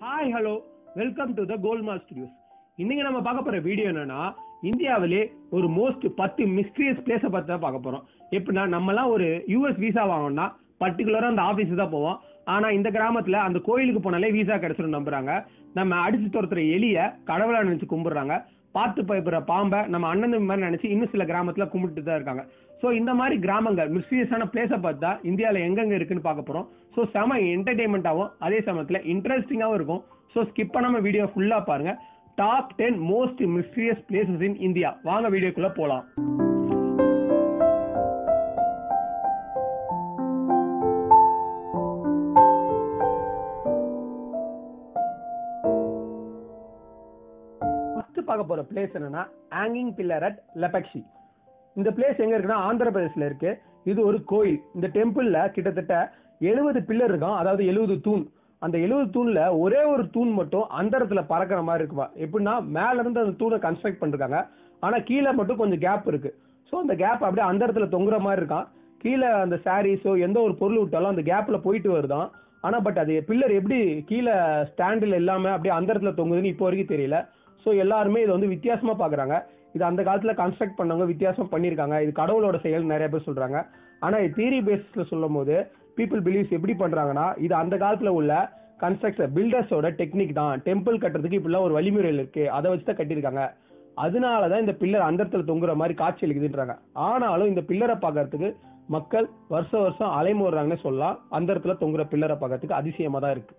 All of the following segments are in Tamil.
hi hello welcome to the Golmaal Studios இன்னைக்கு நம்ம பார்க்க போற வீடியோ என்னன்னா இந்தியாவிலே ஒரு மோஸ்ட் பத்து மிஸ்டீரியஸ் பிளேஸை பற்றி தான் பார்க்க போறோம் எப்படின்னா நம்மலாம் ஒரு யூஎஸ் விசா வாங்கணும்னா பர்டிகுலராக அந்த ஆஃபீஸ் தான் போவோம் ஆனா இந்த கிராமத்துல அந்த கோயிலுக்கு போனாலே விசா கிடைச்சிடும் நம்புறாங்க நம்ம அடிச்சு துரத்துற எலிய கடவுளா நினைச்சு கும்பிடுறாங்க பார்த்து பயப்படுற பாம்பை நம்ம அண்ணன் தம்பி மாதிரி நினைச்சு இன்னும் சில கிராமத்துல கும்பிட்டு தான் இருக்காங்க ஸோ இந்த மாதிரி கிராமங்கள் மிஸ்டீரியஸான பிளேஸை பார்த்தா இந்தியாவில் எங்கெங்க இருக்குன்னு பார்க்க போறோம் ஸோ செம என்டர்டைன்மெண்ட்டாகவும் அதே சமயத்தில் இன்ட்ரெஸ்டிங்காகவும் இருக்கும் ஸோ ஸ்கிப் பண்ணாம வீடியோ ஃபுல்லாக பாருங்க top ten most mysterious places in India வாங்க வீடியோக்குள்ள போகலாம் ஃபர்ஸ்ட் பார்க்க போற பிளேஸ் என்னன்னா ஹேங்கிங் பில்லர் அட் லெபக்ஷி இந்த பிளேஸ் எங்க இருக்குன்னா ஆந்திர பிரதேஷ்ல இருக்கு இது ஒரு கோயில் இந்த டெம்பிள்ல கிட்டத்தட்ட எழுபது பில்லர் இருக்கும் அதாவது எழுபது தூண் அந்த எழுபது தூண்ல ஒரே ஒரு தூண் மட்டும் அந்தரத்துல பறக்கிற மாதிரி இருக்குமா எப்படின்னா மேல இருந்து அந்த தூணை கன்ஸ்ட்ரக்ட் பண்ணிருக்காங்க ஆனா கீழே மட்டும் கொஞ்சம் கேப் இருக்கு ஸோ அந்த கேப் அப்படியே அந்தரத்துல தொங்குற மாதிரி இருக்கான் கீழே அந்த சாரீஸோ எந்த ஒரு பொருள் விட்டாலும் அந்த கேப்ல போயிட்டு வருதான் ஆனா பட் அது பில்லர் எப்படி கீழே ஸ்டாண்டில் இல்லாம அப்படியே அந்தரத்துல தொங்குதுன்னு இப்போ வரைக்கும் தெரியல ஸோ எல்லாருமே இதை வந்து வித்தியாசமா பாக்குறாங்க இது அந்த காலத்துல கன்ஸ்ட்ரக்ட் பண்ணவங்க வித்தியாசம் பண்ணியிருக்காங்க இது கடவுளோட செயல் நிறைய பேர் சொல்றாங்க ஆனா இது தியரி பேசிஸ்ல சொல்லும் போது பீப்புள் பிலீவ்ஸ் எப்படி பண்றாங்கன்னா இது அந்த காலத்துல உள்ள கன்ஸ்ட்ரக்ஷன் பில்டர்ஸோட டெக்னிக் தான் டெம்பிள் கட்டுறதுக்கு இப்படிலாம் ஒரு வழிமுறைகள் இருக்கு அதை வச்சு தான் கட்டியிருக்காங்க அதனால தான் இந்த பில்லர் அந்தரத்தில் தொங்குற மாதிரி காட்சி அளிக்குதுன்றாங்க ஆனாலும் இந்த பில்லரை பார்க்கறதுக்கு மக்கள் வருஷம் வருஷம் அலைமோடுறாங்கன்னு சொல்லலாம் அந்தரத்தில் தொங்குற பில்லரை பார்க்கறதுக்கு அதிசயமா தான் இருக்கு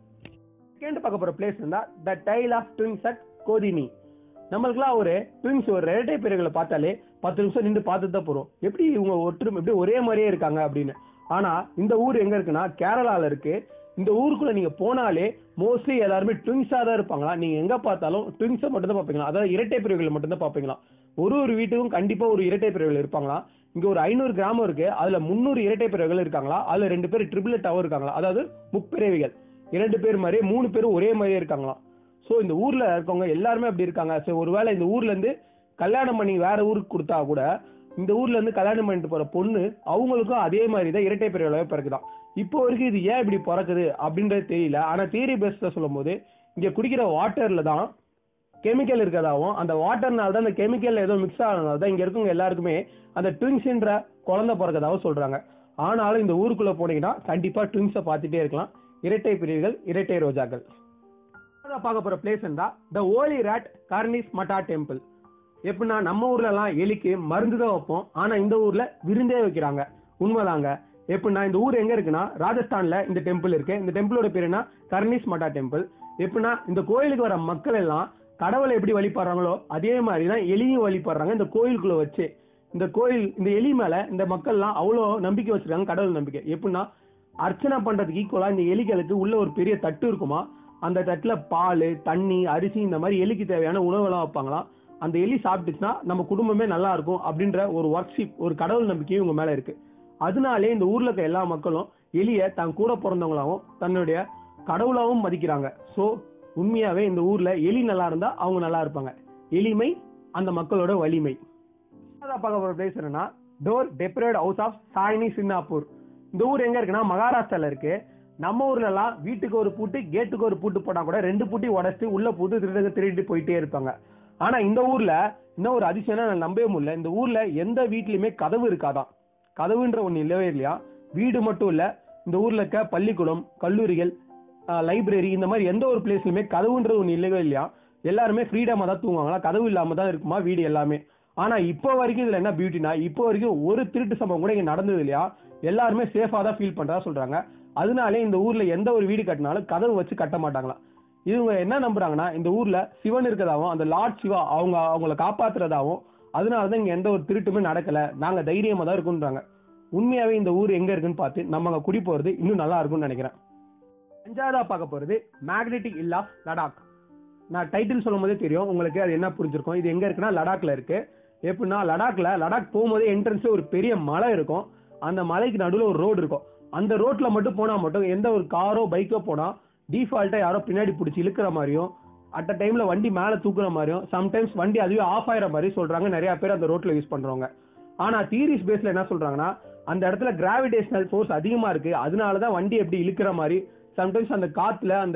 செகண்ட் பார்க்க போற பிளேஸ் இருந்தா the tale of twins at Kodinhi நம்மளுக்குலாம் ஒரு ட்வின்ஸ் ஒரு இரட்டை பிறகுகளை பார்த்தாலே பத்து நிமிஷம் நின்று பார்த்துட்டு தான் போறோம் எப்படி இவங்க ஒற்று எப்படி ஒரே மாதிரியே இருக்காங்க அப்படின்னு ஆனா இந்த ஊர் எங்க இருக்குன்னா கேரளால இருக்கு இந்த ஊருக்குள்ள நீங்க போனாலே மோஸ்ட்லி எல்லாருமே ட்வின்ஸா தான் இருப்பாங்களா நீங்க எங்க பார்த்தாலும் ட்வின்ஸை மட்டும் தான் பார்ப்பீங்களா அதாவது இரட்டை பிரிவுகளை மட்டும் தான் பார்ப்பீங்களா ஒரு ஒரு வீட்டுக்கும் கண்டிப்பா ஒரு இரட்டை பிரிவுகள் இருப்பாங்களா இங்க ஒரு ஐநூறு கிராமம் இருக்கு அதுல முந்நூறு இரட்டை பிரிவுகள் இருக்காங்களா அதுல ரெண்டு பேர் ட்ரிபிளட்டாவும் இருக்காங்களா அதாவது முப்பிறவிகள் இரண்டு பேர் மாதிரி மூணு பேரும் ஒரே மாதிரியே இருக்காங்களாம் ஸோ இந்த ஊர்ல இருக்கவங்க எல்லாருமே அப்படி இருக்காங்க ஸோ ஒருவேளை இந்த ஊர்ல இருந்து கல்யாணம் பண்ணி வேற ஊருக்கு கொடுத்தா கூட இந்த ஊர்ல இருந்து கல்யாணம் பண்ணிட்டு போற பொண்ணு அவங்களுக்கும் அதே மாதிரி தான் இரட்டை பிறவிலாவே பிறக்குதான் இப்போ வரைக்கும் இது ஏன் இப்படி பிறக்குது அப்படின்றது தெரியல ஆனா தியரி பேஸ்ல சொல்லும் போது இங்க குடிக்கிற வாட்டர்ல தான் கெமிக்கல் இருக்கிறதாவும் அந்த வாட்டர்னால தான் அந்த கெமிக்கல் ஏதோ மிக்ஸ் ஆனதால தான் இங்க இருக்கவங்க எல்லாருக்குமே அந்த ட்வின்ஸ்ன்ற குழந்தை பிறக்கதாவும் சொல்றாங்க ஆனாலும் இந்த ஊருக்குள்ள போனீங்கன்னா கண்டிப்பா ட்வின்ஸை பார்த்துட்டே இருக்கலாம் இரட்டை பிரிவுகள் இரட்டை ரோஜாக்கள் அடுத்ததா பார்க்க போற பிளேஸ் இருந்தா த ஓலி ராட் கார்னிஸ் மட்டா டெம்பிள் எப்படின்னா நம்ம ஊர்ல எல்லாம் எலிக்கு மருந்து தான் வைப்போம் ஆனா இந்த ஊர்ல விருந்தே வைக்கிறாங்க உண்மைதாங்க எப்படின்னா இந்த ஊர் எங்க இருக்குன்னா ராஜஸ்தான்ல இந்த டெம்பிள் இருக்கு இந்த டெம்பிளோட பேர் என்ன கர்னிஸ் மட்டா டெம்பிள் எப்படின்னா இந்த கோயிலுக்கு வர மக்கள் எல்லாம் கடவுளை எப்படி வழிபடுறாங்களோ அதே மாதிரி தான் எலியும் வழிபடுறாங்க இந்த கோயிலுக்குள்ள வச்சு இந்த கோயில் இந்த எலி மேல இந்த மக்கள்லாம் அவ்வளோ நம்பிக்கை வச்சிருக்காங்க கடவுள் நம்பிக்கை எப்படின்னா அர்ச்சனை பண்றதுக்கு ஈக்குவலா இந்த எலிகளுக்கு உள்ள ஒரு பெரிய தட்டு இருக்குமா அந்த தட்டுல பால் தண்ணி அரிசி இந்த மாதிரி எலிக்கு தேவையான உணவெல்லாம் வைப்பாங்களாம் அந்த எலி சாப்பிட்டுச்சுன்னா நம்ம குடும்பமே நல்லா இருக்கும் அப்படின்ற ஒரு ஒர்க்ஷிப் ஒரு கடவுள் நம்பிக்கையும் இவங்க மேல இருக்கு அதனாலே இந்த ஊர்ல இருக்க எல்லா மக்களும் எலிய தன் கூட பிறந்தவங்களாவும் தன்னுடைய கடவுளாவும் மதிக்கிறாங்க சோ உண்மையாவே இந்த ஊர்ல எலி நல்லா இருந்தா அவங்க நல்லா இருப்பாங்க எளிமை அந்த மக்களோட வலிமை ரெண்டாவதா பார்க்க போற பிளேஸ் என்னன்னா டோர் டெப்ரேட் ஹவுஸ் ஆஃப் சாய்னி சின்னாப்பூர் இந்த ஊர் எங்க இருக்குன்னா மகாராஷ்டிரால இருக்கு நம்ம ஊர்ல எல்லாம் வீட்டுக்கு ஒரு பூட்டு கேட்டுக்கு ஒரு பூட்டு போட்டா கூட ரெண்டு பூட்டி உடச்சிட்டு உள்ள பூட்டு திருடுங்க திருடிட்டு போயிட்டே இருப்பாங்க ஆனா இந்த ஊர்ல இன்னும் ஒரு அதிசயம் நான் நம்பவே முடியல இந்த ஊர்ல எந்த வீட்லயுமே கதவு இருக்காதான் கதவுன்ற ஒண்ணு இல்லவே இல்லையா வீடு மட்டும் இல்ல இந்த ஊர்ல இருக்க பள்ளிக்கூடம் கல்லூரிகள் லைப்ரரி இந்த மாதிரி எந்த ஒரு பிளேஸ்லயுமே கதவுன்றது ஒண்ணு இல்லவே இல்லையா எல்லாருமே ஃப்ரீடமா தான் தூங்குவாங்களா கதவு இல்லாம தான் இருக்குமா வீடு எல்லாமே ஆனா இப்போ வரைக்கும் இதுல என்ன பியூட்டினா இப்போ வரைக்கும் ஒரு திருட்டு சம்பவம் கூட இங்க நடந்தது இல்லையா எல்லாருமே சேஃபா தான் ஃபீல் பண்றதா சொல்றாங்க அதனாலே இந்த ஊர்ல எந்த ஒரு வீடு கட்டினாலும் கதவு வச்சு கட்ட மாட்டாங்களாம் இவங்க என்ன நம்புறாங்கன்னா இந்த ஊர்ல சிவன் இருக்கதாவும் அந்த லார்ட் சிவா அவங்க அவங்கள காப்பாத்துறதாவும் அதனாலதான் இங்க எந்த ஒரு திருட்டுமே நடக்கல நாங்க தைரியமா தான் இருக்குன்றாங்க உண்மையாவே இந்த ஊர் எங்க இருக்குன்னு பார்த்து நம்ம அங்க குடி போறது இன்னும் நல்லா இருக்கும்னு நினைக்கிறேன் அஞ்சாவதா பார்க்க போறது மேக்னெட்டிக் இல் ஆஃப் லடாக் நான் டைட்டில் சொல்லும் போதே தெரியும் உங்களுக்கு அது என்ன புரிஞ்சிருக்கும் இது எங்க இருக்குன்னா லடாக்ல இருக்கு எப்படின்னா லடாக்ல லடாக் போகும்போதே என்ட்ரன்ஸ்ல ஒரு பெரிய மலை இருக்கும் அந்த மலைக்கு நடுவில் ஒரு ரோடு இருக்கும் அந்த ரோட்ல மட்டும் போனா மட்டும் எந்த ஒரு காரோ பைக்கோ போனா டிஃபால்ட்டா யாரோ பின்னாடி பிடிச்சி இழுக்கிற மாதிரியும் அட் அ டைம்ல வண்டி மேல தூக்குற மாதிரியும் சம்டைம்ஸ் வண்டி அதுவே ஆஃப் ஆயிர மாதிரி சொல்றாங்க நிறைய பேர் அந்த ரோட்ல யூஸ் பண்றவங்க ஆனா தீரிஸ் பேஸ்ல என்ன சொல்றாங்கன்னா அந்த இடத்துல கிராவிடேஷனல் ஃபோர்ஸ் அதிகமா இருக்கு அதனால தான் வண்டி எப்படி இழுக்கிற மாதிரி சம்டைம்ஸ் அந்த காத்துல அந்த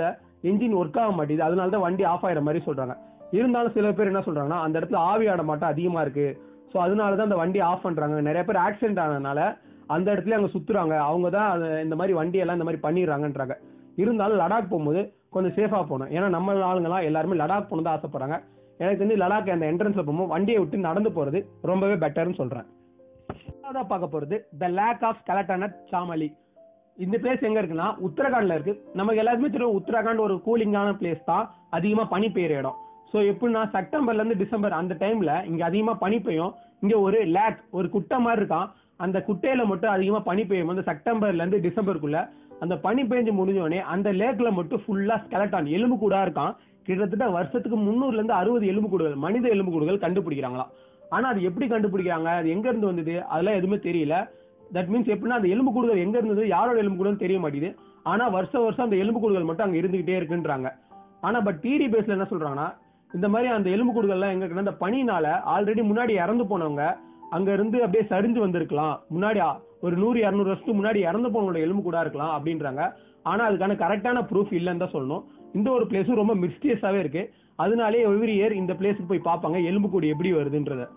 என்ஜின் ஒர்க் ஆக மாட்டேங்குது அதனால தான் வண்டி ஆஃப் ஆகிற மாதிரி சொல்றாங்க இருந்தாலும் சில பேர் என்ன சொல்றாங்கன்னா அந்த இடத்துல ஆவி ஆட மாட்டம் அதிகமா இருக்கு ஸோ அதனால தான் அந்த வண்டி ஆஃப் பண்றாங்க நிறைய பேர் ஆக்சிடென்ட் ஆனதுனால அந்த இடத்துல அங்க சுத்துறாங்க அவங்க தான் அது- இந்த மாதிரி வண்டி எல்லாம் இந்த மாதிரி பண்ணிடுறாங்கன்றாங்க இருந்தாலும் லடாக் போகும்போது கொஞ்சம் சேஃபா போகணும் ஏன்னா நம்ம ஆளுங்கலாம் எல்லாருமே லடாக் போகணும் தான் ஆசைப்படுறாங்க எனக்கு வந்து லடாக் அந்த என்ட்ரன்ஸ்ல போகும்போது வண்டியை விட்டு நடந்து போறது ரொம்பவே பெட்டர்னு சொல்றேன் ரெண்டாவதா பார்க்க போறது த லேக் ஆஃப் ஸ்கெலட்டனட் சாமலி இந்த பிளேஸ் எங்க இருக்குன்னா உத்தரகாண்ட்ல இருக்கு நமக்கு எல்லாருமே தெரியும் உத்தரகாண்ட் ஒரு கூலிங்கான பிளேஸ் தான் அதிகமா பனி பெய்யுற இடம் ஸோ எப்படின்னா செப்டம்பர்ல இருந்து டிசம்பர் அந்த டைம்ல இங்க அதிகமா பனி பெய்யும் இங்க ஒரு லேக் ஒரு குட்டை மாதிரி இருக்கான் அந்த குட்டையில மட்டும் அதிகமா பனி பெய்யும் வந்து செப்டம்பர்ல இருந்து டிசம்பருக்குள்ள அந்த பனி பெஞ்சு முடிஞ்ச உடனே அந்த லேக்ல மட்டும் ஃபுல்லா ஸ்கெலட்டான் எலும்பு கூடா இருக்கான் கிட்டத்தட்ட வருஷத்துக்கு முந்நூறுல இருந்து அறுபது எலும்பு கூடுகள் மனித எலும்பு கூடுகள் கண்டுபிடிக்கிறாங்களாம் ஆனா அது எப்படி கண்டுபிடிக்கிறாங்க அது எங்க இருந்து வந்தது அதெல்லாம் எதுவுமே தெரியல தட் மீன்ஸ் எப்படின்னா அந்த எலும்பு கூடுகள் எங்க இருந்தது யாரோட எலும்பு கூடுன்னு தெரிய மாட்டேங்குது ஆனா வருஷம் வருஷம் அந்த எலும்பு கூடுகள் மட்டும் அங்க இருந்துகிட்டே இருக்குன்றாங்க ஆனா பட் டிடி பேஸ்ல என்ன சொல்றாங்கன்னா இந்த மாதிரி அந்த எலும்பு கூடுகள்லாம் எங்க இருக்குன்னா இந்த பனினால ஆல்ரெடி முன்னாடி இறந்து போனவங்க அங்க இருந்து அப்படியே சரிஞ்சு வந்திருக்கலாம் முன்னாடி ஆ- ஒரு நூறு இரநூறு வருஷத்துக்கு முன்னாடி இறந்து போனவங்களோட எலும்பு கூடா இருக்கலாம் அப்படின்றாங்க ஆனா அதுக்கான கரெக்டான ப்ரூஃப் இல்லைன்னு தான் சொல்லணும் இந்த ஒரு பிளேஸும் ரொம்ப மிஸ்டியஸாவே இருக்கு அதனாலே எவ்ரி இயர் இந்த பிளேஸுக்கு போய் பார்ப்பாங்க எலும்பு கூடு எப்படி வருதுன்றத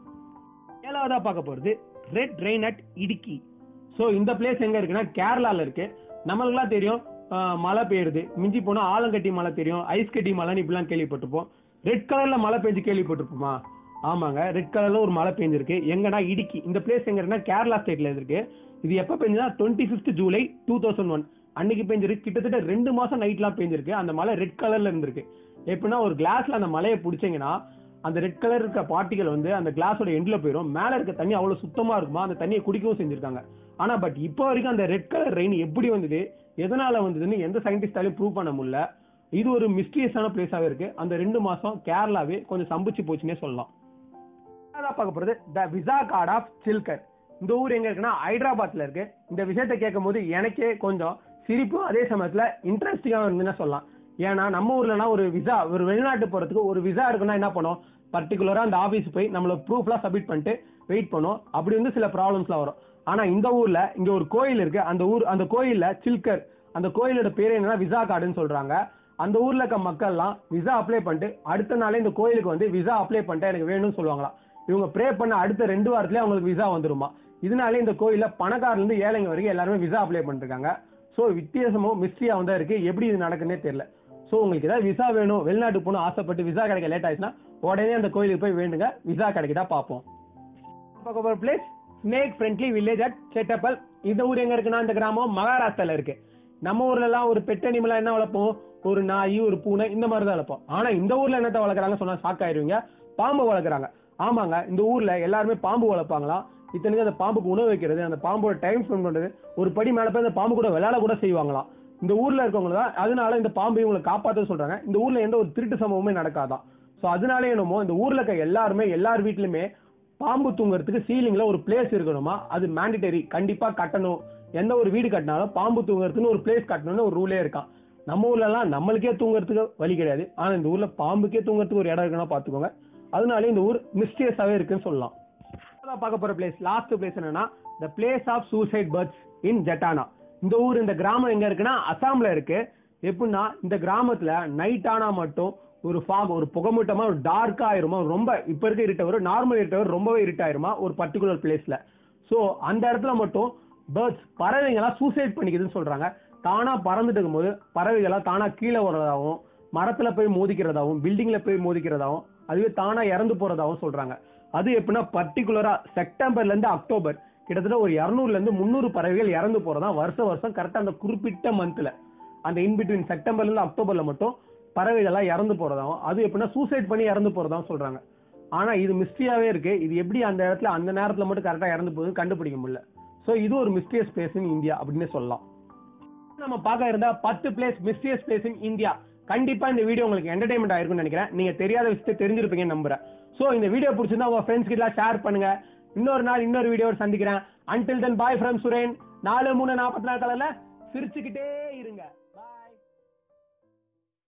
ஏழாவதா பார்க்க போறது red rain at Idukki so இந்த பிளேஸ் எங்க இருக்குன்னா கேரளால இருக்கு நம்மளுக்குலாம் தெரியும் ஆஹ், மழை பெய்யுது மிஞ்சி போனா ஆலங்கட்டி மழை தெரியும் ஐஸ் கட்டி மழைன்னு இப்படிலாம் கேள்விப்பட்டிருப்போம் ரெட் கலர்ல மழை பெஞ்சு கேள்விப்பட்டிருப்போமா ஆமாங்க ரெட் கலர்ல ஒரு மழை பெஞ்சிருக்கு எங்கன்னா இடுக்கி இந்த பிளேஸ் எங்க இருக்குன்னா கேரளா ஸ்டேட்ல இருக்கு இது எப்ப பெஞ்சதுன்னா twenty fifth July two thousand one அன்னைக்கு பெஞ்சிருக்கு கிட்டத்தட்ட ரெண்டு மாசம் நைட்லாம் பெஞ்சிருக்கு அந்த மழை ரெட் கலர்ல இருந்திருக்கு எப்படின்னா ஒரு கிளாஸ்ல அந்த மலையை பிடிச்சீங்கன்னா அந்த ரெட் கலர் இருக்க பார்ட்டிகள் வந்து அந்த கிளாஸோட எண்ட்ல போயிடும் மேல இருக்க தண்ணி அவ்வளவு சுத்தமா இருக்குமா அந்த தண்ணியை குடிக்கவும் செஞ்சிருக்காங்க ஆனா பட் இப்போ வரைக்கும் அந்த ரெட் கலர் ரெயின் எப்படி வந்தது எதனால வந்ததுன்னு எந்த சயின்டிஸ்டாலையும் ப்ரூவ் பண்ண முடியல இது ஒரு மிஸ்டீரியஸான பிளேஸாவே இருக்கு அந்த ரெண்டு மாசம் கேரளாவே கொஞ்சம் சம்பிச்சு போச்சுன்னே சொல்லலாம் ரெண்டாவதா பார்க்க போறது the visa god of Chilkur இந்த ஊர் எங்க இருக்குன்னா ஹைதராபாத்ல இருக்கு இந்த விஷயத்தை கேட்கும் போது எனக்கே கொஞ்சம் சிரிப்பும் அதே சமயத்துல இன்ட்ரெஸ்டிங்கா இருந்துன்னு சொல்லலாம் ஏன்னா நம்ம ஊர்லனா ஒரு விசா ஒரு வெளிநாட்டு போறதுக்கு ஒரு விசா இருக்குன்னா என்ன பண்ணும் பர்டிகுலரா அந்த ஆபீஸ் போய் நம்மள ப்ரூஃப்லாம் சப்மிட் பண்ணிட்டு வெயிட் பண்ணும் அப்படி வந்து சில ப்ராப்ளம்ஸ்லாம் வரும் ஆனா இந்த ஊர்ல இங்க ஒரு கோயில் இருக்கு அந்த ஊர் அந்த கோயில்ல சில்கர் அந்த கோயிலோட பேர் என்னன்னா விசா கார்டுன்னு சொல்றாங்க அந்த ஊர்ல இருக்க மக்கள்லாம் விசா அப்ளை பண்ணிட்டு அடுத்த நாளே இந்த கோயிலுக்கு வந்து விசா அப்ளை பண்ணிட்டு எனக்கு வேணும்னு சொல்லுவாங்களாம் இவங்க ப்ரே பண்ண அடுத்த ரெண்டு வாரத்திலே அவங்களுக்கு விசா வந்துருமா இதனாலே இந்த கோயில்ல பணக்காரர்ல இருந்து ஏழைங்க வரைக்கும் எல்லாருமே விசா அப்ளை பண்ணிருக்காங்க ஸோ வித்தியாசமும் மிஸ்ட்ரியா வந்து இருக்கு எப்படி இது நடக்குன்னே தெரியல ஸோ உங்களுக்கு ஏதாவது விசா வேணும் வெளிநாட்டுக்கு போகணும் ஆசைப்பட்டு விசா கிடைக்க லேட் ஆயிடுச்சுன்னா உடனே அந்த கோயிலுக்கு போய் வேண்டுங்க விசா கிடைக்குதா பார்ப்போம் பார்க்க போற place snake friendly village at Shetpal இந்த ஊர் எங்க இருக்குன்னா இந்த கிராமம் மகாராஷ்டிரால இருக்கு நம்ம ஊர்ல எல்லாம் ஒரு பெட் அனிமலா என்ன வளர்ப்போம் ஒரு நாய் ஒரு பூனை இந்த மாதிரி தான் வளர்ப்போம் ஆனா இந்த ஊர்ல என்னத்த வளர்க்குறாங்க சொன்னா ஷாக் ஆயிருவீங்க பாம்பு வளர்க்குறாங்க ஆமாங்க இந்த ஊர்ல எல்லாருமே பாம்பு வளர்ப்பாங்களாம் இத்தனைக்கும் அந்த பாம்புக்கு உணவு வைக்கிறது அந்த பாம்போட டைம் ஸ்பெண்ட் பண்றது ஒரு படி மேல போய் அந்த பாம்பு கூட விளையாட கூட செய்வாங்களாம் இந்த ஊர்ல இருக்கவங்க தான் அதனால இந்த பாம்பு இவங்களை காப்பாத்த சொல்றாங்க இந்த ஊர்ல எந்த ஒரு திருட்டு சம்பவமே நடக்காதான் சோ அதனாலே என்னமோ இந்த ஊர்ல இருக்க எல்லாருமே எல்லார் வீட்லயுமே பாம்பு தூங்குறதுக்கு சீலிங்ல ஒரு பிளேஸ் இருக்கணுமா அது மேண்டிட்டரி கண்டிப்பா கட்டணும் எந்த ஒரு வீடு கட்டினாலும் பாம்பு தூங்குறதுன்னு ஒரு பிளேஸ் கட்டணும்னு ஒரு ரூலே இருக்கான் நம்ம ஊர்ல எல்லாம் நம்மளுக்கே தூங்குறதுக்கு வழி கிடையாது ஆனா இந்த ஊர்ல பாம்புக்கே தூங்குறதுக்கு ஒரு இடம் இருக்குன்னா பாத்துக்கோங்க அதனால இந்த ஊர் மிஸ்டியஸாவே இருக்குன்னு சொல்லலாம் அடுத்ததா பார்க்க போற பிளேஸ் லாஸ்ட் பிளேஸ் என்னன்னா the place of suicide birds in Jatinga இந்த ஊர் இந்த கிராமம் எங்க இருக்குன்னா அசாம்ல இருக்கு எப்படின்னா இந்த கிராமத்துல நைட் ஆனா மட்டும் ஒரு ஃபாக் ஒரு புகமூட்டமா ஒரு டார்க்கா ஆயிருமா ரொம்ப இப்ப இருக்க இருட்டவர் நார்மல் இருட்டவர் ரொம்பவே இருட்டாயிருமா ஒரு பர்டிகுலர் பிளேஸ்ல சோ அந்த இடத்துல மட்டும் பேர்ட்ஸ் பறவைங்களா சூசைட் பண்ணிக்குதுன்னு சொல்றாங்க தானா பறந்துட்டு இருக்கும்போது பறவைகளா தானா கீழே வர்றதாகவும் மரத்துல போய் மோதிக்கிறதாவும் பில்டிங்ல போய் மோதிக்கிறதாவும் அதுவே தானா இறந்து போறதாவும் சொல்றாங்க அது எப்படின்னா பர்டிகுலரா செப்டம்பர்ல இருந்து அக்டோபர் கிட்டத்தட்ட ஒரு இரநூறுல இருந்து முந்நூறு பறவைகள் இறந்து போறதா வருஷம் வருஷம் கரெக்டா அந்த குறிப்பிட்ட மந்த்ல அந்த இன்பிட்வீன் செப்டம்பர்ல இருந்து அக்டோபர்ல மட்டும் பறவைகள்லாம் இறந்து போறதாவும் அது எப்படின்னா சூசைட் பண்ணி இறந்து போறதாவும் சொல்றாங்க ஆனா இது மிஸ்ட்ரியாவே இருக்கு இது எப்படி அந்த இடத்துல அந்த நேரத்துல மட்டும் கரெக்டா இறந்து போகுதுன்னு கண்டுபிடிக்க முடியல சோ இது ஒரு மிஸ்டியஸ் பிளேஸ் இன் இந்தியா அப்படின்னு சொல்லலாம் நம்ம பார்க்க இருந்த பத்து place mysterious place in India கண்டிப்பா இந்த வீடியோ உங்களுக்கு என்டர்டைன்மெண்ட் ஆயிருக்கும்னு நினைக்கிறேன் நீங்க தெரியாத விஷயத்தை தெரிஞ்சிருப்பீங்கன்னு நம்புறேன் சோ இந்த வீடியோ பிடிச்சிருந்தா உங்க ஃப்ரெண்ட்ஸ் கிட்ட ஷேர் பண்ணுங்க இன்னொரு நாள் இன்னொரு வீடியோ சந்திக்கிறேன் until then bye from Suren நாலு மூணு நாற்பத்தி நாலு கலர்ல சிரிச்சுக்கிட்டே இருங்க